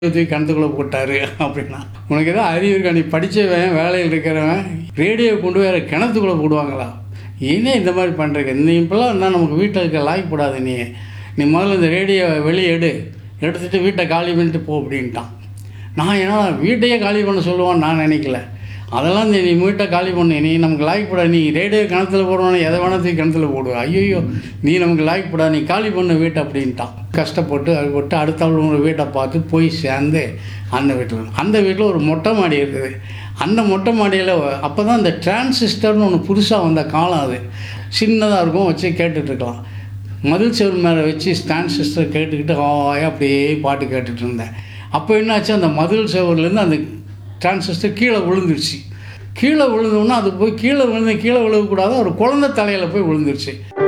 தூக்கி கிணத்துக்குள்ளே போட்டாரு அப்படின்னா உனக்கு ஏதோ அறிவு இருக்கா நீ படித்தவன் வேலையில் இருக்கிறவன் ரேடியோ கொண்டு வேற கிணத்துக்குள்ளே போடுவாங்களா ஏனே இந்த மாதிரி பண்ணுறீங்க நீ இப்போல்லாம் இருந்தால் நமக்கு வீட்டில் இருக்க லாய்க்கு போடாது நீ நீ முதல்ல இந்த ரேடியோ வெளியே எடு எடுத்துகிட்டு வீட்டை காலி பண்ணிட்டு போ அப்படின்ட்டான் நான் ஏன்னா வீட்டையே காலி பண்ண சொல்லுவான்னு நான் நினைக்கல அதெல்லாம் நீ நீ வீட்டை காலி பண்ணு நீ நமக்கு லாய்க்கு போடா நீ ரேடியோ கிணத்துல போடுவானு எதை வேணா தூக்கி கிணத்துல போடுவ ஐயோ நீ நமக்கு லாய்க்கு போடா நீ காலி பண்ணு வீட்டை அப்படின்ட்டான் கஷ்டப்பட்டு அது போட்டு அடுத்த ஒரு வீட்டை பார்த்து போய் சேர்ந்து அந்த வீட்டில் அந்த வீட்டில் ஒரு மொட்டை மாடி இருக்குது அந்த மொட்டை மாடியில் அப்போ தான் இந்த டிரான்சிஸ்டர்னு ஒன்று புதுசாக வந்த காலம் அது சின்னதாக இருக்கும் வச்சு கேட்டுட்ருக்கலாம் மதில் செவல் மேலே வச்சு ஸ்டாண்ட் சிஸ்டர் கேட்டுக்கிட்டு ஹாயாக அப்படியே பாட்டு கேட்டுட்டு இருந்தேன் அப்போ என்னாச்சு அந்த மதில் செவர்லேருந்து அந்த டிரான்சிஸ்டர் கீழே விழுந்துருச்சு கீழே விழுந்தோன்னா அது போய் கீழே விழுந்து கீழே விழுகக்கூடாது ஒரு குழந்தை தலையில் போய் விழுந்துருச்சு